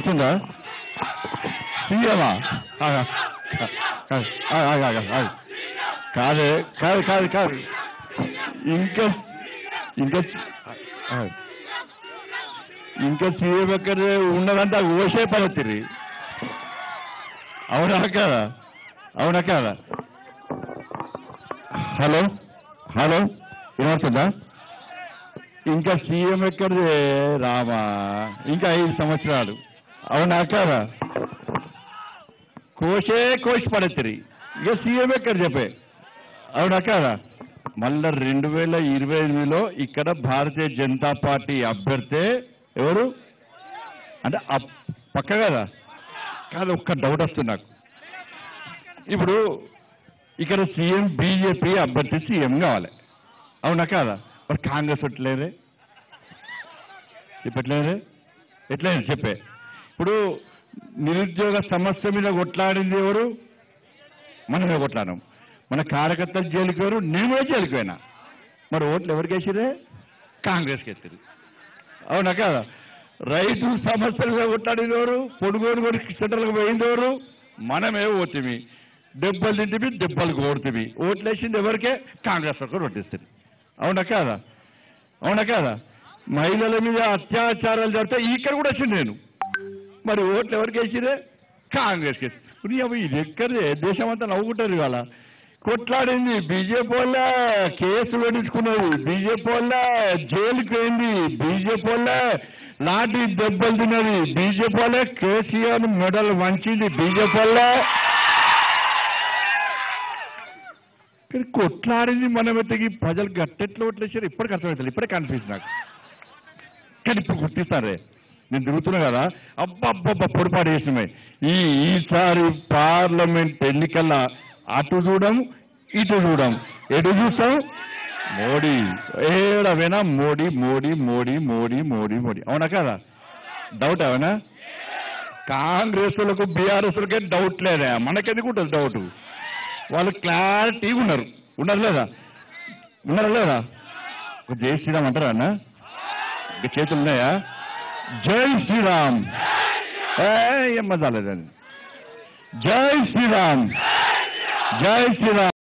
వినొస్తుందా సీఎమా కాదే కాదు కాదు కాదు ఇంకా ఇంకా ఆ, ఇంకా సీఎం ఎక్కడ ఉన్నదంతా ఓసే పడతిరి అవునా కాదా అవునా కాదా హలో హలో వినవస్తుందా ఇంకా సీఎం ఎక్కడిదే రామా ఇంకా ఐదు సంవత్సరాలు అవునా కాదా కోసే కోసి పడతిరి ఇక సీఎం ఎక్కడ చెప్పే అవునా కాదా మళ్ళా రెండు వేల ఇరవై ఎనిమిదిలో ఇక్కడ భారతీయ జనతా పార్టీ అభ్యర్థి ఎవరు అంటే అప్- పక్క కదా కాదు ఒక్క డౌట్ వస్తుంది నాకు ఇప్పుడు ఇక్కడ సీఎం బీజేపీ అభ్యర్థి సీఎం కావాలి అవునా కాదా మరి కాంగ్రెస్ ఎట్లేదే చెప్పట్లేదే ఎట్లేదు చెప్పే ఇప్పుడు నిరుద్యోగ సమస్య మీద కొట్లాడింది ఎవరు మనమే కొట్లాడాం మన కార్యకర్తలు జైలుకి ఎవరు నేను కూడా జైలుకి పోయినా మరి ఓట్లు ఎవరికి వేసిరే కాంగ్రెస్కి ఎత్తారు అవునా కాదా రైతు సమస్యల మీద కొట్లాడింది ఎవరు పొడుగోడు కూడా సెంటర్లకు పోయింది ఎవరు మనమే ఓటిమి దెబ్బలు తింటివి దెబ్బలు కోడుతుంది ఓట్లు వేసింది ఎవరికే కాంగ్రెస్ ఒక రొట్టిస్తుంది అవునా కాదా అవునా కాదా మహిళల మీద అత్యాచారాలు జరిగితే ఇక్కడ కూడా వచ్చింది నేను మరి ఓట్లు ఎవరికి వేసిరే కాంగ్రెస్కి వేసి నీ అవి ఇది ఎక్కడే దేశం అంతా నవ్వుకుంటారు ఇవాళ కొట్లాడింది బీజేపీ వాళ్ళ కేసు పెట్టించుకున్నది బీజేపీ వాళ్ళ జైలుకి పోయింది బీజేపీ వాళ్ళ లాఠీ దెబ్బలు తిన్నది బీజేపీ వాళ్ళ కేసీఆర్ మెడల్ వంచింది బీజేపీ వాళ్ళ కానీ కొట్లాడింది మనం ఎత్తకి ప్రజలు గట్టెట్లో ఓట్లేసారు ఇప్పటికి అర్థమవుతుంది ఇప్పుడే కన్ఫ్యూజ్ నాకు కానీ ఇప్పుడు గుర్తిస్తారే నేను తిరుగుతున్నా కదా అబ్బబ్బబ్బ పొరపాటు చేసినామే ఈ ఈసారి పార్లమెంట్ ఎన్నికల అటు చూడం ఇటు చూడం ఎటు చూస్తాం మోడీ ఏడవైనా మోడీ మోడీ మోడీ మోడీ మోడీ మోడీ అవునా కదా డౌట్ అవునా కాంగ్రెస్లకు బీఆర్ఎస్లకే డౌట్ లేదా మనకెందుకు ఉంటుంది డౌట్ వాళ్ళు క్లారిటీ ఉన్నారు ఉన్నారు లేదా ఉన్నారా లేదా ఒక జై శ్రీరామ్ అంటారా అన్న ఇంకా చేతులు ఉన్నాయా జై శ్రీరామ్ ఏ, ఏం మజా లేదండి జై శ్రీరామ్ జై శ్రీరామ్